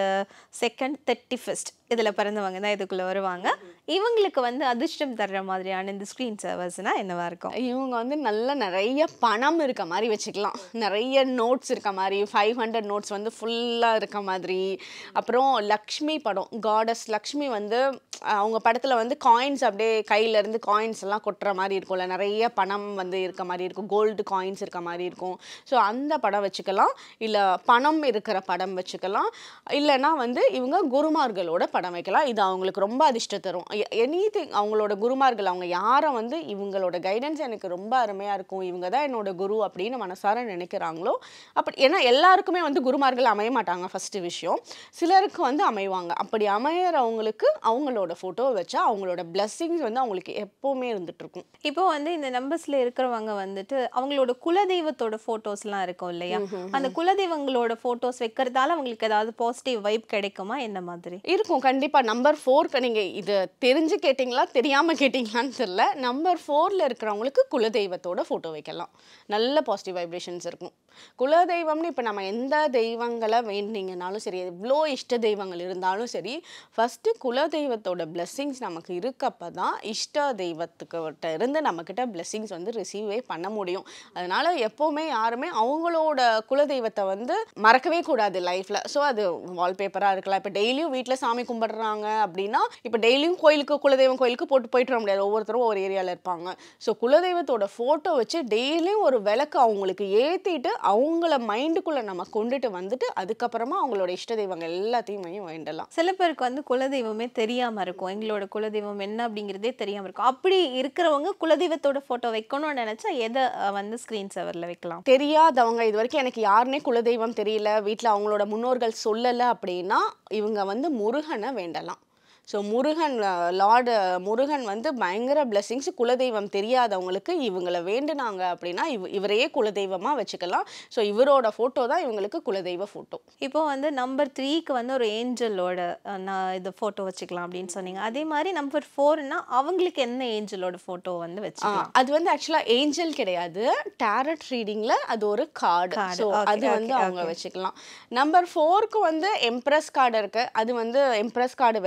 second thirty first இதில் பிறந்தவங்க தான் இதுக்குள்ளே வருவாங்க இவங்களுக்கு வந்து அதிர்ஷ்டம் தர்ற மாதிரியான இந்த ஸ்க்ரீன் சர்வர்ஸ்னால் என்னவா இருக்கும் இவங்க வந்து நல்ல நிறைய பணம் இருக்க மாதிரி வச்சுக்கலாம் நிறைய நோட்ஸ் இருக்க மாதிரி ஃபைவ் ஹண்ட்ரட் நோட்ஸ் வந்து ஃபுல்லாக இருக்க மாதிரி அப்புறம் லக்ஷ்மி படம் காடஸ் லக்ஷ்மி வந்து அஹ், அவங்க படத்தில் வந்து காயின்ஸ் அப்படியே கையில இருந்து காயின்ஸ் எல்லாம் கொட்டுற மாதிரி இருக்கும்ல நிறைய பணம் வந்து இருக்க மாதிரி இருக்கும் கோல்டு காயின்ஸ் இருக்க மாதிரி இருக்கும் ஸோ அந்த படம் வச்சுக்கலாம் இல்லை பணம் இருக்கிற படம் வச்சுக்கலாம் இல்லைன்னா வந்து இவங்க குருமார்களோட படம் வைக்கலாம் இது அவங்களுக்கு ரொம்ப அதிர்ஷ்டம் தரும் எனி அவங்களோட குருமார்கள் அவங்க யாரை வந்து இவங்களோட கைடன்ஸ் எனக்கு ரொம்ப அருமையாக இருக்கும் இவங்க தான் என்னோட குரு அப்படின்னு மனசார நினைக்கிறாங்களோ அப்படி ஏன்னா எல்லாருக்குமே வந்து குருமார்கள் அமைய மாட்டாங்க ஃபர்ஸ்ட் விஷயம் சிலருக்கு வந்து அமைவாங்க அப்படி அமையறவங்களுக்கு அவங்களோட ஃபோட்டோ வச்சா அவங்களோட blessings வந்து அவங்களுக்கு எப்போவுமே இருந்துட்டு இருக்கும் இப்போ வந்து இந்த நம்பர்ஸ்ல இருக்கிறவங்க வந்துட்டு அவங்களோட குலதெய்வத்தோட ஃபோட்டோஸ்லாம் இருக்கும் இல்லையா அந்த குலதெய்வங்களோட ஃபோட்டோஸ் வைக்கிறதால அவங்களுக்கு ஏதாவது பாசிட்டிவ் வைப் கிடைக்குமா என்ன மாதிரி இருக்கும் கண்டிப்பா நம்பர் ஃபோர்க்கு நீங்க இது தெரிஞ்சு கேட்டிங்களா தெரியாம கேட்டிங்களான்னு தெரியல நம்பர் ஃபோர்ல இருக்கிறவங்களுக்கு குலதெய்வத்தோட ஃபோட்டோ வைக்கலாம் நல்ல பாசிட்டிவ் வைப்ரேஷன்ஸ் இருக்கும் குலதெய்வம்னு இப்போ நம்ம எந்த தெய்வங்களை வேண்டிங்கனாலும் சரி எவ்வளோ இஷ்ட தெய்வங்கள் இருந்தாலும் சரி ஃபஸ்ட்டு குலதெய்வத்தோட blessings நமக்கு இருக்கப்ப தான் இஷ்ட தெய்வத்துக்கிட்ட இருந்து நம்மக்கிட்ட blessings வந்து ரிசீவே பண்ண முடியும் அதனால எப்போவுமே யாருமே அவங்களோட குலதெய்வத்தை வந்து மறக்கவே கூடாது லைஃப்பில் ஸோ அது வால்பேப்பராக இருக்கலாம் இப்போ டெய்லியும் வீட்டில் சாமி கும்பிடுறாங்க அப்படின்னா இப்போ டெய்லியும் கோயிலுக்கு குலதெய்வம் கோயிலுக்கு போட்டு போயிட்டு வர முடியாது ஒவ்வொருத்தரும் ஒரு ஏரியாவில் இருப்பாங்க ஸோ குலதெய்வத்தோட ஃபோட்டோ வச்சு டெய்லியும் ஒரு விளக்கு அவங்களுக்கு ஏற்றிட்டு அவங்கள மைண்டுக்குள்ளே நம்ம கொண்டுட்டு வந்துட்டு அதுக்கப்புறமா அவங்களோட இஷ்ட தெய்வங்கள் எல்லாத்தையுமே வேண்டலாம் சில பேருக்கு வந்து குலதெய்வமே தெரியாம இருக்கும் எங்களோட குலதெய்வம் என்ன அப்படிங்கிறதே தெரியாம இருக்கும் அப்படி இருக்கிறவங்க குலதெய்வத்தோட போட்டோ வைக்கணும்னு நினைச்சா எதை அஹ், வந்து ஸ்கிரீன் சேவர்ல வைக்கலாம் தெரியாதவங்க இது வரைக்கும் எனக்கு யாருனே குலதெய்வம் தெரியல வீட்டில் அவங்களோட முன்னோர்கள் சொல்லலை அப்படின்னா இவங்க வந்து முருகனை வேண்டலாம் ஸோ முருகன் லார்டு முருகன் வந்து பயங்கர பிளெஸிங்ஸ் குலதெய்வம் தெரியாதவங்களுக்கு இவங்களை வேண்டுனாங்க அப்படின்னா இவ இவரையே குலதெய்வமாக வச்சுக்கலாம் ஸோ இவரோட ஃபோட்டோ தான் இவங்களுக்கு குலதெய்வ ஃபோட்டோ இப்போ வந்து நம்பர் த்ரீக்கு வந்து ஒரு ஏஞ்சலோட நான் இது ஃபோட்டோ வச்சுக்கலாம் அப்படின்னு சொன்னீங்க அதே மாதிரி நம்பர் ஃபோர்னா அவங்களுக்கு என்ன ஏஞ்சலோட ஃபோட்டோ வந்து வச்சுக்கலாம் அது வந்து ஆக்சுவலாக ஏஞ்சல் கிடையாது டேரட் ரீடிங்கில் அது ஒரு கார்டு Card. ஸோ Okay, அது வந்து okay, அவங்க வச்சுக்கலாம் நம்பர் ஃபோருக்கு வந்து எம்ப்ரஸ் கார்டு இருக்கு அது வந்து எம்ப்ரஸ் கார்டு வச்சாலும்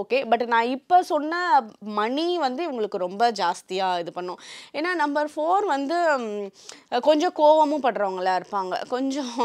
ஓகே பட் நான் இப்போ சொன்ன மணி வந்து இவங்களுக்கு ரொம்ப ஜாஸ்தியாக இது பண்ணும் ஏன்னா நம்பர் ஃபோர் வந்து ம், கொஞ்சம் கோவமும் படுறவங்களா இருப்பாங்க கொஞ்சம்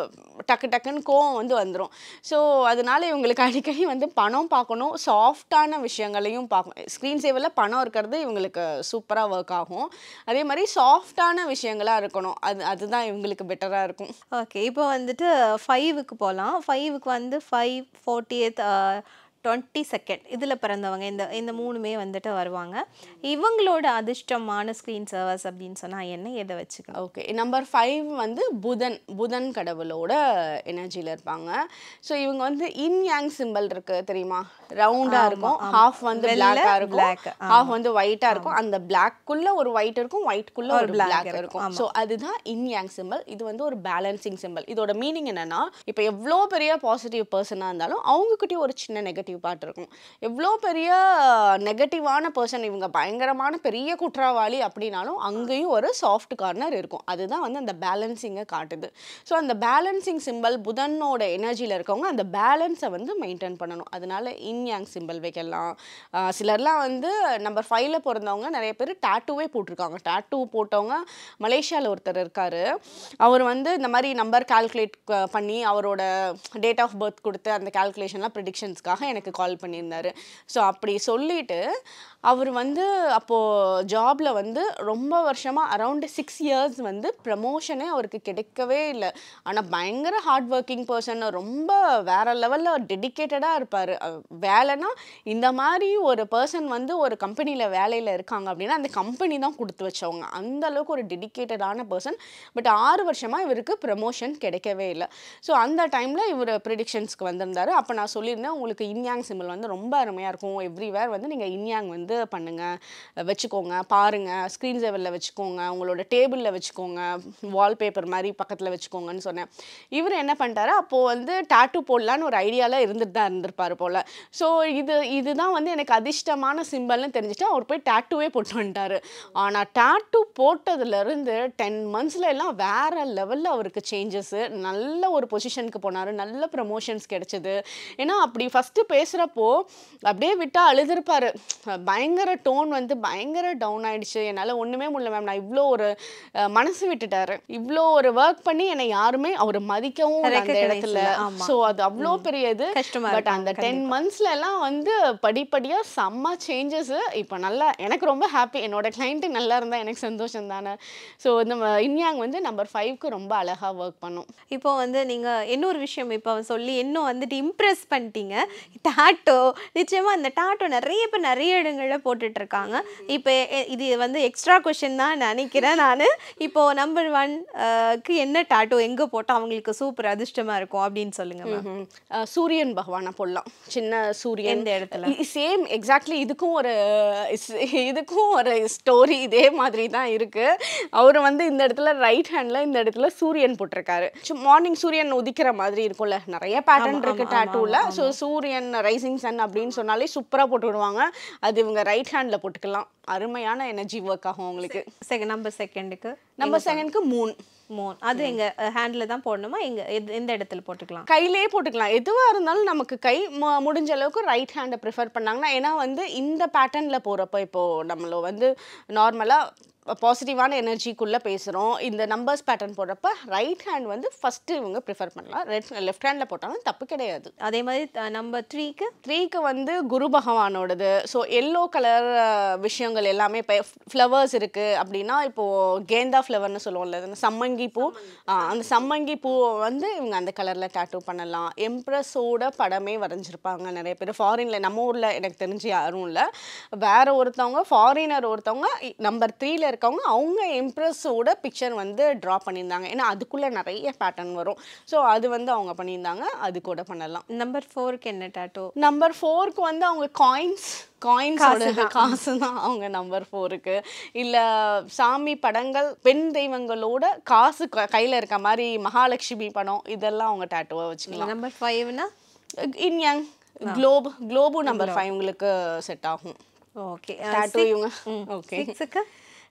டக்கு டக்குன்னு கோவம் வந்து வந்துடும் ஸோ அதனால இவங்களுக்கு அடிக்கடி வந்து பணம் பார்க்கணும் சாஃப்டான விஷயங்களையும் பார்க்கணும் ஸ்க்ரீன் சேவரில் பணம் இருக்கிறது இவங்களுக்கு சூப்பராக ஒர்க் ஆகும் அதே மாதிரி சாஃப்டான விஷயங்களாக இருக்கணும் அது அதுதான் இவங்களுக்கு பெட்டராக இருக்கும் ஓகே இப்போ வந்துட்டு ஃபைவுக்கு போகலாம் ஃபைவுக்கு வந்து ஃபைவ் ஃபோர்ட்டியத் டுவெண்ட்டி செகண்ட் இதில் பிறந்தவங்க இந்த இந்த மூணுமே வந்துட்டு வருவாங்க இவங்களோட அதிர்ஷ்டமான ஸ்க்ரீன் சர்வர்ஸ் அப்படின்னு சொன்னால் என்ன எதை வச்சுக்கலாம் ஓகே நம்பர் ஃபைவ் வந்து புதன் புதன் கடவுளோட எனர்ஜியில் இருப்பாங்க ஸோ இவங்க வந்து இன் யாங் சிம்பிள் இருக்கு தெரியுமா ரவுண்டாக இருக்கும் ஹாஃப் வந்து வெள்ளை, பிளாக்காக இருக்கும் black, ஹாஃப் வந்து ஒயிட்டாக இருக்கும் அந்த பிளாக்குள்ள ஒரு ஒயிட் இருக்கும் ஒயிட்குள்ள ஒரு black பிளாக் இருக்கும், இருக்கும் ஸோ அதுதான் இன் யாங் சிம்பிள் இது வந்து ஒரு பேலன்சிங் சிம்பிள் இதோட மீனிங் என்னன்னா இப்போ எவ்வளோ பெரிய பாசிட்டிவ் பர்சனாக இருந்தாலும் அவங்கக்கிட்டயும் ஒரு சின்ன நெகட்டிவ் பார்ட் இருக்கும் எவ்வளோ பெரிய நெகட்டிவான பர்சன் இவங்க பயங்கரமான பெரிய குற்றவாளி அப்படின்னாலும் அங்கேயும் ஒரு சாஃப்ட் கார்னர் இருக்கும் அதுதான் வந்து அந்த பேலன்சிங்கை காட்டுது ஸோ அந்த பேலன்சிங் சிம்பிள் புதனோட எனர்ஜியில் இருக்கவங்க அந்த பேலன்ஸை வந்து மெயின்டைன் பண்ணணும் அதனால இன் யாங் சிம்பிள் வைக்கலாம் ஆஹ் சிலர்லாம் வந்து நம்பர் ஃபைவ்ல பிறந்தவங்க நிறைய பேர் டேட்டூவே போட்டிருக்காங்க டேட்டூ போட்டவங்க மலேசியாவில் ஒருத்தர் இருக்காரு அவர் வந்து இந்த மாதிரி நம்பர் கால்குலேட் பண்ணி அவரோட டேட் ஆஃப் பர்த் கொடுத்து அந்த கால்குலேஷன்லாம் ப்ரிடிக்ஷன்ஸ்க்காக எனக்கு கால் பண்ணியிருந்தாரு ஸோ அப்படி சொல்லிட்டு அவர் வந்து அப்போது ஜாபில் வந்து ரொம்ப வருஷமாக அரௌண்ட் சிக்ஸ் இயர்ஸ் வந்து ப்ரமோஷனே அவருக்கு கிடைக்கவே இல்லை ஆனால் பயங்கர ஹார்ட் ஒர்க்கிங் பர்சன் ரொம்ப வேற லெவலில் டெடிக்கேட்டடாக இருப்பார் வேலைனா இந்த மாதிரி ஒரு பர்சன் வந்து ஒரு கம்பெனியில் வேலையில் இருக்காங்க அப்படின்னா அந்த கம்பெனி தான் கொடுத்து வச்சவங்க அந்த அளவுக்கு ஒரு டெடிக்கேட்டடான பர்சன் பட் ஆறு வருஷமாக இவருக்கு ப்ரமோஷன் கிடைக்கவே இல்லை ஸோ அந்த டைமில் இவர் ப்ரிடிக்ஷன்ஸ்க்கு வந்திருந்தாரு அப்போ நான் சொல்லியிருந்தேன் உங்களுக்கு இன்யாங் சிம்பிள் வந்து ரொம்ப அருமையாக இருக்கும் எவ்ரிவேர் வந்து நீங்கள் இன்யாங் வந்து பண்ணுங்கள் வச்சுக்கோங்க பாருங்கள் ஸ்க்ரீன் சேவரில் வச்சுக்கோங்க உங்களோட டேபிளில் வச்சுக்கோங்க வால்பேப்பர் மாதிரி பக்கத்தில் வச்சுக்கோங்கன்னு சொன்னேன் இவர் என்ன பண்ணிட்டாரு அப்போது வந்து டாட்டூ போடலான்னு ஒரு ஐடியாவில் இருந்துட்டு தான் இருந்திருப்பார் போல் ஸோ இது இதுதான் வந்து எனக்கு அதிர்ஷ்டமான சிம்பிள்னு தெரிஞ்சுட்டு அவர் போய் டாட்டூவே போட்டு வந்துட்டாரு ஆனால் டாட்டூ போட்டதுலேருந்து டென் மந்த்ஸ்ல எல்லாம் வேற லெவலில் அவருக்கு சேஞ்சஸ்ஸு நல்ல ஒரு பொசிஷனுக்கு போனார் நல்ல ப்ரமோஷன்ஸ் கிடைச்சது ஏன்னா அப்படி ஃபஸ்ட்டு பேசுகிறப்போ அப்படியே விட்டால் அழுதுருப்பாரு பயங்கர டோன் வந்து பயங்கர டவுன் ஆயிடுச்சு என்னால் ஒன்றுமே முடியல மேம் நான் இவ்வளோ ஒரு அஹ், மனசு விட்டுட்டாரு இவ்வளோ ஒரு ஒர்க் பண்ணி என்னை யாருமே அவர் மதிக்கவும் இல்ல அந்த Recognize இடத்துல இல்ல, ஆமா. ஸோ அது அவ்வளோ பெரிய இது கஷ்டமா பட் இருக்கும், அந்த டென் மந்த்ஸ்ல எல்லாம் வந்து படிப்படியா செம்ம சேஞ்சஸ் இப்போ நல்லா எனக்கு ரொம்ப ஹாப்பி என்னோட கிளைண்ட்டு நல்லா இருந்தா எனக்கு சந்தோஷம் தானே ஸோ இந்த ம- இன்யாங் வந்து நம்பர் ஃபைவ்க்கு ரொம்ப அழகா ஒர்க் பண்ணும் இப்போ வந்து நீங்க இன்னொரு விஷயம் இப்போ சொல்லி இன்னும் வந்துட்டு இம்ப்ரெஸ் பண்ணிட்டீங்க டாட்டோ நிச்சயமா அந்த டாட்டோ நிறைய பேர் நிறைய இடங்கள்ல போட்டுட்டு இருக்காங்க இப்போ எ- இது வந்து எக்ஸ்ட்ரா கொஷின் தான் நினைக்கிறேன் நான் இப்போ நம்பர் ஒன் க்கு என்ன டாட்டோ எங்க போட்டா அவங்களுக்கு சூப்பர் அதிர்ஷ்டமா இருக்கும் அப்படின்னு சொல்லுங்க ma'am. ம்ஹும். அஹ் சூரியன் பகவானை போடலாம் சின்ன சூரியன் எந்த இடத்துல? சேம் எக்ஸாக்ட்லி இதுக்கும் ஒரு இஸ்- இதுக்கும் ஒரு ஸ்டோரி இதே மாதிரி தான் இருக்கு அவர் வந்து இந்த இடத்துல ரைட் ஹேண்ட்ல இந்த இடத்துல சூரியன் போட்டிருக்காரு மார்னிங் சூரியன் உதிக்கிற மாதிரி இருக்கும்ல நிறைய பேட்டர்ன் ஆமா, இருக்கு ஆமா, டாட்டூல ஸோ சூரியன் ரைசிங் சன் அப்படின்னு சொன்னாலே சூப்பரா போட்டு விடுவாங்க அது இவங்க ரைட் ஹேண்ட்ல போட்டுக்கலாம் அருமையான எனர்ஜி ஒர்க் ஆகும் உங்களுக்கு செகண்ட் நம்பர் செகண்டுக்கு நம்ம செகண்ட்க்கு மூன் மூன் அது எங்க ஹேண்டில் தான் போடணுமா எங்க எது- எந்த இடத்துல போட்டுக்கலாம் கையிலேயே போட்டுக்கலாம் எதுவாக இருந்தாலும் நமக்கு கை மு- முடிஞ்ச அளவுக்கு ரைட் ஹேண்டை ப்ரிஃபர் பண்ணாங்கன்னா ஏன்னா வந்து இந்த பேட்டர்னில் போகிறப்ப இப்போது நம்மள வந்து நார்மலாக பாசிட்டிவான எனர்ஜிக்குள்ளே பேசுகிறோம் இந்த நம்பர்ஸ் பேட்டர்ன் போடுறப்ப ரைட் ஹேண்ட் வந்து ஃபஸ்ட்டு இவங்க ப்ரிஃபர் பண்ணலாம் ரெட் லெஃப்ட் ஹேண்டில் போட்டாலும் தப்பு கிடையாது அதே மாதிரி நம்பர் த்ரீக்கு த்ரீக்கு வந்து குரு பகவானோடது ஸோ எல்லோ கலர் விஷயங்கள் எல்லாமே இப்போ ஃப்ளவர்ஸ் இருக்குது அப்படின்னா இப்போது கேந்தா ஃப்ளவர்னு சொல்லுவோம்ல அது சம்மங்கி பூ ஆ, அந்த சம்மங்கி பூ வந்து இவங்க அந்த கலரில் டேட்டூ பண்ணலாம் எம்ப்ரஸோட படமே வரைஞ்சிருப்பாங்க நிறைய பேர் ஃபாரினில் நம்ம ஊரில் எனக்கு தெரிஞ்சு யாரும் இல்லை வேற ஒருத்தவங்க ஃபாரினர் ஒருத்தவங்க நம்பர் த்ரீல இருக்கவங்க அவங்க எம்ப்ரஸோட பிக்சர் வந்து ட்ரா பண்ணியிருந்தாங்க ஏன்னா அதுக்குள்ளே நிறைய பேட்டர்ன் வரும் ஸோ அது வந்து அவங்க பண்ணியிருந்தாங்க அது கூட பண்ணலாம் நம்பர் ஃபோருக்கு என்ன டாட்டோ நம்பர் ஃபோருக்கு வந்து அவங்க காயின்ஸ் காயின்ஸோட காசு தான் அவங்க நம்பர் ஃபோருக்கு இல்லை சாமி படங்கள் பெண் தெய்வங்களோட காசு க- கையில இருக்க மாதிரி மகாலட்சுமி படம் இதெல்லாம் அவங்க டேட்டுவாக வச்சுக்கலாம் நம்பர் ஃபைவ்னா இன்யாங் குளோப் குளோபும் நம்பர் ஃபைவ் உங்களுக்கு செட் ஆகும் ஓகே டேட்டூ இவங்க ஓகே சிக்ஸுக்கு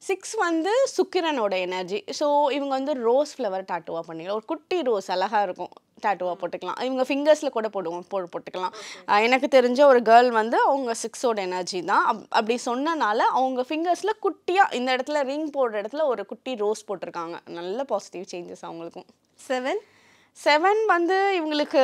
சிக்ஸ் வந்து சுக்கிரனோட எனர்ஜி ஸோ இவங்க வந்து ரோஸ் ஃப்ளவர் டாட்டுவாக பண்ணிக்கலாம் ஒரு குட்டி ரோஸ் அழகாக இருக்கும் டாட்டுவாக போட்டுக்கலாம் இவங்க ஃபிங்கர்ஸில் கூட போடுவோம் போ போட்டுக்கலாம் அஹ் எனக்கு தெரிஞ்ச ஒரு கேர்ள் வந்து அவங்க சிக்ஸோட எனர்ஜி தான் அப் அப்படி சொன்னனால அவங்க ஃபிங்கர்ஸில் குட்டியாக இந்த இடத்துல ரிங் போடுற இடத்துல ஒரு குட்டி ரோஸ் போட்டிருக்காங்க நல்ல பாசிட்டிவ் சேஞ்சஸ் அவங்களுக்கும் செவன் செவன் வந்து இவங்களுக்கு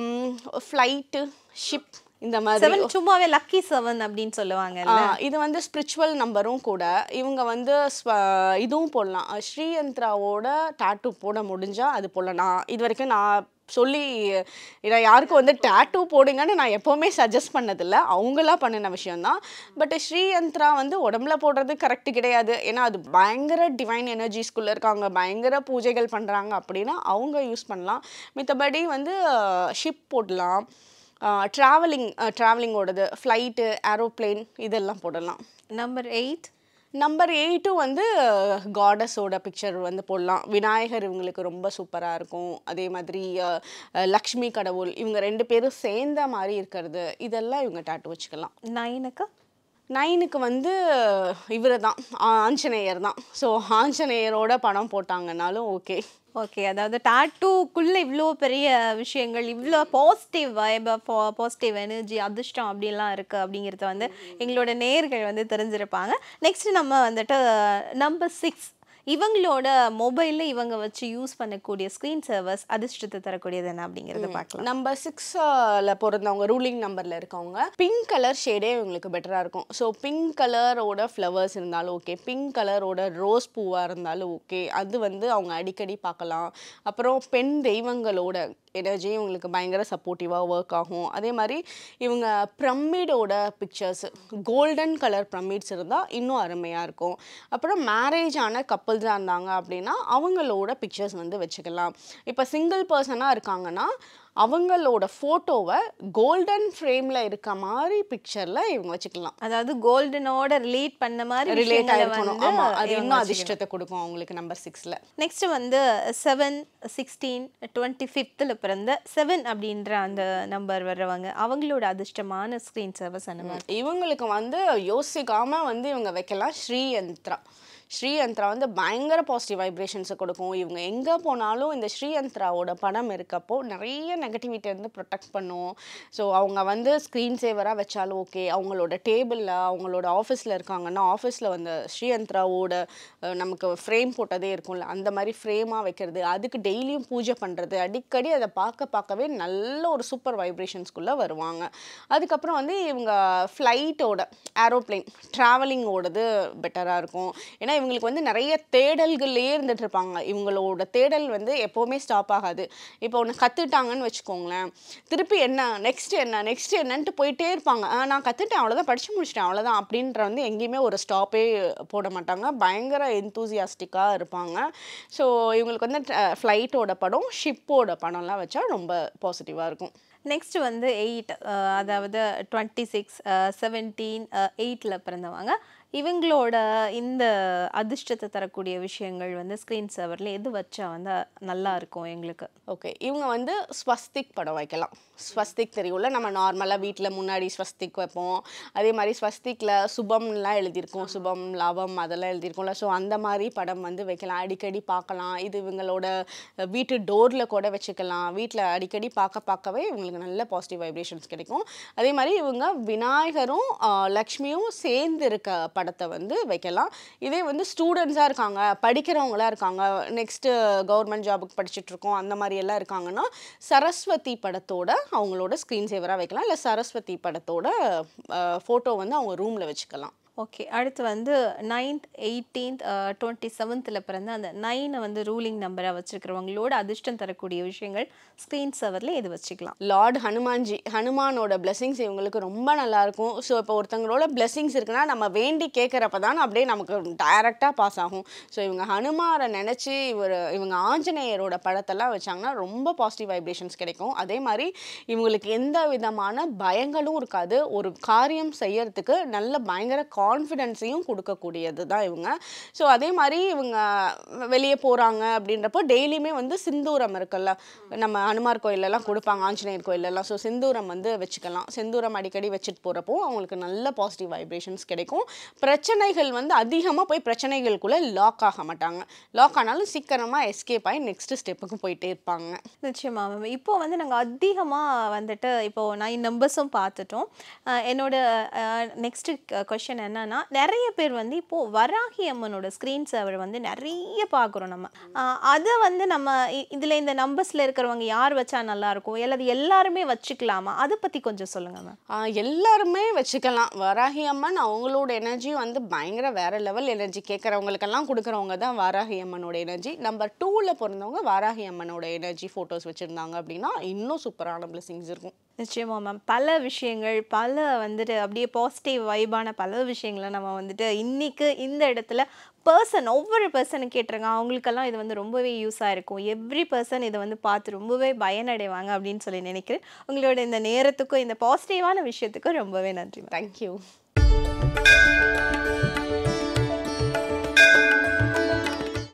ஃப்ளைட்டு ஷிப் இந்த மாதிரி செவன் சும்மாவே லக்கி செவன் அப்படின்னு சொல்லுவாங்க ஆ, இது வந்து ஸ்பிரிச்சுவல் நம்பரும் கூட இவங்க வந்து ஸ்வ- இதுவும் போடலாம் அஹ் ஸ்ரீயந்த்ராவோட டாட்டூ போட முடிஞ்சா அது போடலாம் நான் இது வரைக்கும் நான் சொல்லி நான் யாருக்கும் வந்து டேட்டூ போடுங்கன்னு நான் எப்போவுமே சஜஸ்ட் பண்ணதில்ல அவங்களா பண்ணின விஷயம்தான் பட் ஸ்ரீயந்த்ரா வந்து உடம்புல போடுறது கரெக்ட் கிடையாது ஏன்னா அது பயங்கர டிவைன் எனர்ஜிஸ்குள்ளே இருக்காங்க பயங்கர பூஜைகள் பண்ணுறாங்க அப்படின்னா அவங்க யூஸ் பண்ணலாம் மித்தபடி வந்து ஷிப் போடலாம் ட்ராவலிங் ட்ராவலிங்கோடது ஃப்ளைட்டு ஏரோப்ளேன் இதெல்லாம் போடலாம் நம்பர் எயிட் நம்பர் எயிட்டும் வந்து காடஸோட பிக்சர் வந்து போடலாம் விநாயகர் இவங்களுக்கு ரொம்ப சூப்பராக இருக்கும் அதே மாதிரி அஹ், அஹ், லக்ஷ்மி கடவுள் இவங்க ரெண்டு பேரும் சேர்ந்த மாதிரி இருக்கிறது இதெல்லாம் இவங்க டாட்டு வச்சுக்கலாம் நைனுக்கு நைனுக்கு வந்து இவர் தான் ஆஞ்சநேயர் தான் ஸோ ஆஞ்சநேயரோட படம் போட்டாங்கன்னாலும் ஓகே ஓகே அதாவது டாட்டூக்குள்ள இவ்வளோ பெரிய விஷயங்கள் இவ்வளோ பாசிட்டிவ் வைப் பாசிட்டிவ் எனர்ஜி அதிர்ஷ்டம் அப்படிலாம் இருக்கு அப்படிங்கிறத வந்து எங்களோட நேர்கள் வந்து தெரிஞ்சிருப்பாங்க நெக்ஸ்ட் நம்ம வந்துட்டு நம்பர் சிக்ஸ் இவங்களோட மொபைலில் இவங்க வச்சு யூஸ் பண்ணக்கூடிய ஸ்க்ரீன் சர்வர்ஸ் அதிர்ஷ்டத்தை தரக்கூடியது என்ன அப்படிங்கிறத பார்க்கலாம் நம்பர் சிக்ஸில் பிறந்தவங்க ரூலிங் நம்பரில் இருக்கவங்க பிங்க் கலர் ஷேடே இவங்களுக்கு பெட்டராக இருக்கும் ஸோ பிங்க் கலரோட ஃப்ளவர்ஸ் இருந்தாலும் ஓகே பிங்க் கலரோட ரோஸ் பூவாக இருந்தாலும் ஓகே அது வந்து அவங்க அடிக்கடி பார்க்கலாம் அப்புறம் பெண் தெய்வங்களோட எனர்ஜியும் இவங்களுக்கு பயங்கர சப்போர்ட்டிவாக ஒர்க் ஆகும் அதே மாதிரி இவங்க ப்ரமிடோட பிக்சர்ஸ் கோல்டன் கலர் ப்ரமிட்ஸ் இருந்தால் இன்னும் அருமையாக இருக்கும் அப்புறம் மேரேஜ் ஆன கப்புள்ஸாக இருந்தாங்க அப்படின்னா அவங்களோட பிக்சர்ஸ் வந்து வச்சுக்கலாம் இப்போ சிங்கிள் பர்சனாக இருக்காங்கன்னா அவங்களோட ஃபோட்டோவை கோல்டன் ஃப்ரேமில் இருக்க மாதிரி பிக்சரில் இவங்க வச்சுக்கலாம் அதாவது கோல்டனோட ரிலேட் பண்ண மாதிரி ரிலேட் விஷயங்களை ஆகிருக்கணும் வந்து ஆமாம் அது இவங்க இன்னும் வச்சுக்கணும். அதிர்ஷ்டத்தை கொடுக்கும் அவங்களுக்கு நம்பர் சிக்ஸில் நெக்ஸ்ட் வந்து செவன் சிக்ஸ்டீன் டுவெண்ட்டி ஃபிஃப்த்தில் பிறந்த செவன் அப்படின்ற அந்த நம்பர் வர்றவங்க அவங்களோட அதிர்ஷ்டமான ஸ்க்ரீன் சர்வஸ் அந்த மாதிரி இவங்களுக்கு வந்து யோசிக்காம வந்து இவங்க வைக்கலாம் ஸ்ரீயந்த்ரா ஸ்ரீயந்த்ரா வந்து பயங்கர பாசிட்டிவ் வைப்ரேஷன்ஸை கொடுக்கும் இவங்க எங்கே போனாலும் இந்த ஸ்ரீயந்த்ராவோட படம் இருக்கப்போ நிறைய நெகட்டிவிட்டி வந்து ப்ரொடெக்ட் பண்ணும் ஸோ அவங்க வந்து ஸ்க்ரீன் சேவராக வச்சாலும் ஓகே அவங்களோட டேபிளில் அவங்களோட ஆஃபீஸில் இருக்காங்கன்னா ஆஃபீஸில் வந்து ஸ்ரீயந்த்ராவோட அஹ், நமக்கு ஃப்ரேம் போட்டதே இருக்கும்ல அந்த மாதிரி ஃப்ரேமாக வைக்கிறது அதுக்கு டெய்லியும் பூஜை பண்ணுறது அடிக்கடி அதை பார்க்க பார்க்கவே நல்ல ஒரு சூப்பர் வைப்ரேஷன்ஸ்குள்ளே வருவாங்க அதுக்கப்புறம் வந்து இவங்க ஃப்ளைட்டோட ஏரோப்ளேன் ட்ராவலிங்கோடது பெட்டராக இருக்கும் ஏன்னா இவங்களுக்கு வந்து நிறைய தேடல்களே இருந்துட்டு இருப்பாங்க இவங்களோட தேடல் வந்து எப்போவுமே ஸ்டாப் ஆகாது இப்போ ஒன்று கற்றுட்டாங்கன்னு வச்சுக்கோங்களேன் திருப்பி என்ன நெக்ஸ்ட் என்ன நெக்ஸ்ட் என்னன்ட்டு போயிட்டே இருப்பாங்க "ஆ, நான் கற்றுட்டேன் அவ்வளோதான் படித்து முடிச்சிட்டேன் அவ்வளோதான் அப்படின்ற வந்து எங்கேயுமே ஒரு ஸ்டாப்பே போட மாட்டாங்க பயங்கர எந்தூசியாஸ்டிக்காக இருப்பாங்க ஸோ இவங்களுக்கு வந்து ஃப்ளைட்டோட படம் ஷிப்போட படம்லாம் வச்சா ரொம்ப பாசிட்டிவாக இருக்கும் நெக்ஸ்ட் வந்து எயிட் அதாவது டுவெண்ட்டி சிக்ஸ் செவன்டீன் எயிட்டில் பிறந்தவங்க இவங்களோட இந்த அதிர்ஷ்டத்தை தரக்கூடிய விஷயங்கள் வந்து ஸ்க்ரீன் சர்வரில் எது வச்சா வந்து நல்லா இருக்கும் எங்களுக்கு ஓகே இவங்க வந்து ஸ்வஸ்திக் படம் வைக்கலாம் ஸ்வஸ்திக் தெரியும்ல நம்ம நார்மலாக வீட்டில் முன்னாடி ஸ்வஸ்திக் வைப்போம் அதே மாதிரி ஸ்வஸ்திக்கில் சுபம்லாம் எழுதியிருக்கோம் சுபம் லாபம் அதெல்லாம் எழுதியிருக்கோம்ல ஸோ அந்த மாதிரி படம் வந்து வைக்கலாம் அடிக்கடி பார்க்கலாம் இது இவங்களோட அஹ், வீட்டு டோரில் கூட வச்சுக்கலாம் வீட்டில் அடிக்கடி பார்க்க பார்க்கவே இவங்களுக்கு நல்ல பாசிட்டிவ் வைப்ரேஷன்ஸ் கிடைக்கும் அதே மாதிரி இவங்க விநாயகரும் ஆஹ், லக்ஷ்மியும் சேர்ந்து இருக்க படத்தை வந்து வைக்கலாம் இதே வந்து ஸ்டூடெண்ட்ஸாக இருக்காங்க படிக்கிறவங்களா இருக்காங்க நெக்ஸ்ட்டு கவர்மெண்ட் ஜாபுக்கு படிச்சுட்டு இருக்கோம் அந்த மாதிரி எல்லாம் இருக்காங்கன்னா சரஸ்வதி படத்தோட அவங்களோட ஸ்க்ரீன் சேவராக வைக்கலாம் இல்லை சரஸ்வதி படத்தோட ஃபோட்டோ வந்து அவங்க ரூமில் வச்சுக்கலாம் ஓகே அடுத்து வந்து நைன்த் எயிட்டீன்த் டுவெண்ட்டி செவன்த்தில் பிறந்த அந்த நைனை வந்து ரூலிங் நம்பராக வச்சுருக்கிறவங்களோட அதிர்ஷ்டம் தரக்கூடிய விஷயங்கள் ஸ்க்ரீன் சவரில் எது வச்சுக்கலாம் லார்ட் ஹனுமான்ஜி ஹனுமானோட பிளெஸிங்ஸ் இவங்களுக்கு ரொம்ப நல்லா இருக்கும் ஸோ இப்போ ஒருத்தங்களோட பிளெஸிங்ஸ் இருக்குன்னா நம்ம வேண்டி கேட்குறப்ப தான் அப்படியே நமக்கு டைரெக்டாக பாஸ் ஆகும் ஸோ இவங்க ஹனுமாரை நினச்சி இவர் இவங்க ஆஞ்சநேயரோட படத்தெல்லாம் வச்சாங்கன்னா ரொம்ப பாசிட்டிவ் வைப்ரேஷன்ஸ் கிடைக்கும் அதே மாதிரி இவங்களுக்கு எந்த விதமான பயங்களும் இருக்காது ஒரு காரியம் செய்யறதுக்கு நல்ல பயங்கர கான்ஃபிடென்ஸையும் கொடுக்கக்கூடியது தான் இவங்க ஸோ அதே மாதிரி இவங்க வெளியே போகிறாங்க அப்படின்றப்போ டெய்லியுமே வந்து சிந்தூரம் இருக்குல்ல நம்ம அனுமார் கோயிலெல்லாம் கொடுப்பாங்க ஆஞ்சநேயர் கோயிலெல்லாம் ஸோ சிந்தூரம் வந்து வச்சுக்கலாம் சிந்தூரம் அடிக்கடி வச்சுட்டு போகிறப்போ அவங்களுக்கு நல்ல பாசிட்டிவ் வைப்ரேஷன்ஸ் கிடைக்கும் பிரச்சனைகள் வந்து அதிகமாக போய் பிரச்சனைகளுக்குள்ளே லாக் ஆக மாட்டாங்க லாக் ஆனாலும் சீக்கிரமாக எஸ்கேப் ஆகி நெக்ஸ்ட் ஸ்டெப்புக்கு போயிட்டே இருப்பாங்க நிச்சயமா மேம் இப்போ வந்து நாங்கள் அதிகமாக வந்துட்டு இப்போ நைன் நம்பர்ஸும் பார்த்துட்டோம் அஹ் என்னோட நெக்ஸ்ட் கொஷின் என்னன்னா நிறைய பேர் வந்து இப்போ வராகி அம்மனோட ஸ்க்ரீன் சேவர் வந்து நிறைய பார்க்குறோம் நம்ம அஹ் அதை வந்து நம்ம இ- இதுல இந்த நம்பர்ஸ்ல இருக்கிறவங்க யார் வச்சா நல்லா இருக்கும் அல்லது எல்லாருமே வச்சுக்கலாமா அதை பத்தி கொஞ்சம் சொல்லுங்க மேம் ஆஹ் எல்லாருமே வச்சுக்கலாம் வராகி அம்மன் அவங்களோட எனர்ஜி வந்து பயங்கர வேற லெவல் எனர்ஜி கேட்குறவங்களுக்கெல்லாம் கொடுக்குறவங்க தான் வாராகி அம்மனோட எனர்ஜி நம்பர் டூவில் பிறந்தவங்க வாராகி அம்மனோட எனர்ஜி ஃபோட்டோஸ் வச்சுருந்தாங்க அப்படின்னா இன்னும் சூப்பரான பிளெஸிங்ஸ் இருக்கும் நிச்சயமா மேம் பல விஷயங்கள் பல வந்துட்டு அப்படியே பாசிட்டிவ் வைபான பல விஷயங்களை நம்ம வந்துட்டு இன்னைக்கு இந்த இடத்துல பர்சன் ஒவ்வொரு பர்சனும் கேட்டுருங்க அவங்களுக்கெல்லாம் இது வந்து ரொம்பவே யூஸாக இருக்கும் எவ்ரி பர்சன் இதை வந்து பார்த்து ரொம்பவே பயனடைவாங்க அப்படின்னு சொல்லி நினைக்கிறேன் உங்களோட இந்த நேரத்துக்கும் இந்த பாசிட்டிவான விஷயத்துக்கும் ரொம்பவே நன்றி மேம் தேங்க்யூ